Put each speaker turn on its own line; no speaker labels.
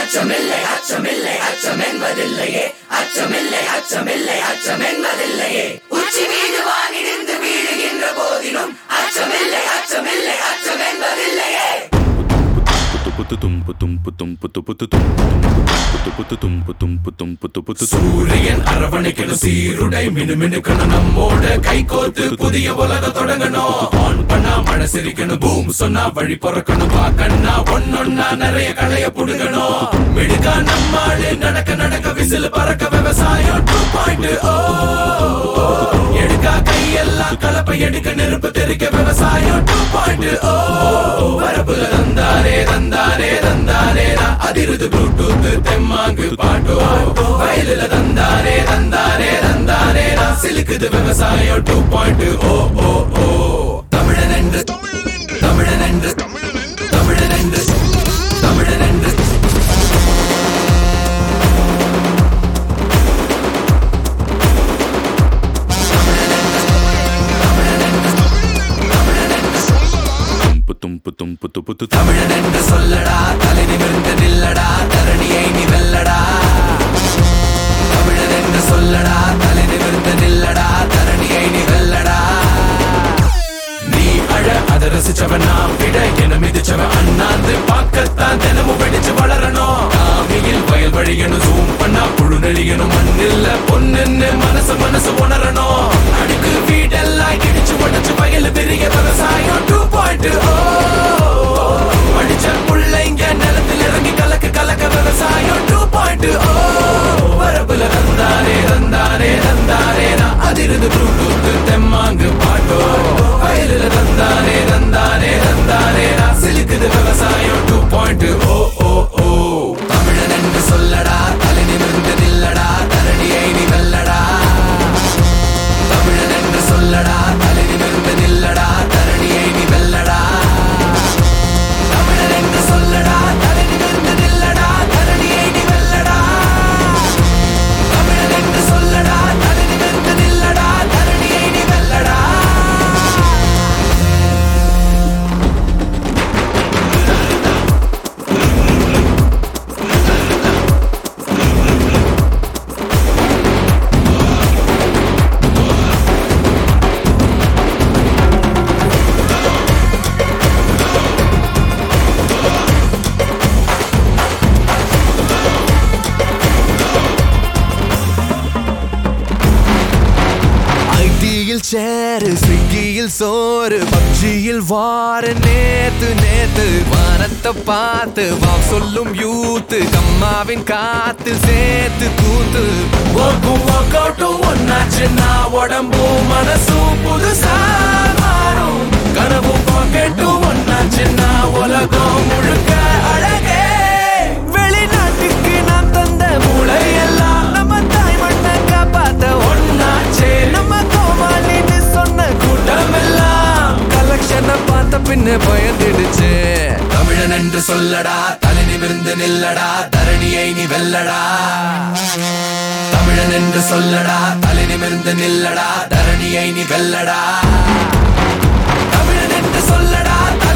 அச்சமில்லை அச்சமில்லை அச்சம் என்பதில்லையே அச்சமில்லை அச்சமில்லை அச்சம் என்பதில்லையே உச்சி மீது வானிடிந்து வீழுகின்ற போதிலும் அச்சமில்லை அச்சமில்லை அச்சம் என்பதில்லையே
புத்து தும்பு தும்பு தும்பு தும்பு தும்பு புத்து தும்பு தும்பு தும்பு தும்பு
சூரியன் அரவணைக்கணும் சீருடை மினுமினுக்கணும் நம்மோட கை கோத்து புதிய உலகம் தொடங்கணும் ஆன் பண்ணா மழை சிரிக்கணும் பூம் சொன்னா வழி பிறக்கணும் வா கண்ணா ஒன்னொன்னா நிறைய களைய புடுங்கணும் மிடுக்கா நம்மாடு நடக்க நடக்க விசில் பறக்க விவசாயம் டூ பாயிண்ட் ஓ எடுக்கா கையெல்லாம் கலப்பை எடுக்க நெருப்பு தெரிக்க விவசாயம் டூ பாயிண்ட் ஓ வரப்புல தந்தாரே தந்தாரே தந்தாரே அதிருது ப்ளூடூத் தெம்மாங்கு பாட்டோ வயலுல தந்தாரே தந்தாரே தந்தாரே சிலுக்குது விவசாயம் டூ பாயிண்ட் ஓ ஓ ஓ தமிழன் என்று தமிழன் என்று தமிழன் என்று தமிழன் என்று
தும்பு தும்பு தும்பு தும்பு தும்பு
தமிழன் என்று சொல்லடா தலை நிமிர்ந்து நில்லடா தரணியை நீ வெல்லடா தமிழன் என்று சொல்லடா தலை நிமிர்ந்து நில்லடா தரணியை நீ வெல்லடா நீ அழ அத ரசிச்சவன் நான் விட என மிதிச்சவன் அண்ணாந்து பார்க்கத்தான் தினமும் வெடிச்சு வளரணும் காமியில் வயல் வழியணும் ஜூம் பண்ணா புழு நெளியணும் மண்ணில்ல பொண்ணுன்னு மனசு மனசு உணரணும் அடுக்கு வீடெல்லாம் இடிச்சு உடச்சு வயல் பெரிய விவசாயம் டூ பாயிண்ட் ஓ படிச்ச புள்ளைங்க நிலத்தில் இறங்கி கலக்கு கலக்க விவசாயம் டூ பாயிண்ட் ஓ வரப்புல தந்தாரே தந்தாரே தந்தாரே நான் அதிருந்து ப்ளூடூத் தெம்மாங்கு பாட்டோ வயலுல தந்தாரே தந்தாரே தந்தாரே நான் சிலுக்குது விவசாயம் டூ பாயிண்ட் ஓ ஓ ஓ தமிழன் என்று சொல்லடா தலை நிமிர்ந்து நில்லடா தரணியை நீ வெல்லடா தமிழன் என்று சொல்லடா தலை நிமிர்ந்து நில்லடா தரணியை நீ வெல்லடா தமிழன் என்று சொல்லடா தலை நிமிர்ந்து நில்லடா தரணியை நீ வெல்லடா தமிழன் என்று சொல்லடா தலை நிமிர்ந்து நில்லடா தரணியை நீ வெல்லடா
ஐடியில் சேரு ஸ்விக்கியில் சோறு பப்ஜியில் வார நேத்து நேத்து வானத்தை பார்த்து வா சொல்லும் யூத்து கம்மாவின் காத்தில் சேர்த்து கூத்து
ஒர்க்கும் ஒர்க் அவுட்டும் ஒன்னாச்சுன்னா உடம்பும் மனசும் புதுசா மாறும் கனவும் பாக்கெட்டும் ஒன்னாச்சுன்னா உலகம் முழுக்க அழகே
வெளிநாட்டுக்கு நாம் தந்த
மூளையெல்லாம்
நம்ம தாய் மண்ணை காப்பாத்த
ஒன்னாச்சே
நம்ம கோமாளின்னு சொன்ன
கூட்டமெல்லாம்
கலெக்ஷனை பார்த்த பின்ன பயந்துடுச்சு
தமிழன் என்று சொல்லடா தலை நிமிர்ந்து நில்லடா தரணியை நீ வெல்லடா தமிழன் என்று சொல்லடா தலை நிமிர்ந்து நில்லடா தரணியை நீ வெல்லடா தமிழன் என்று சொல்லடா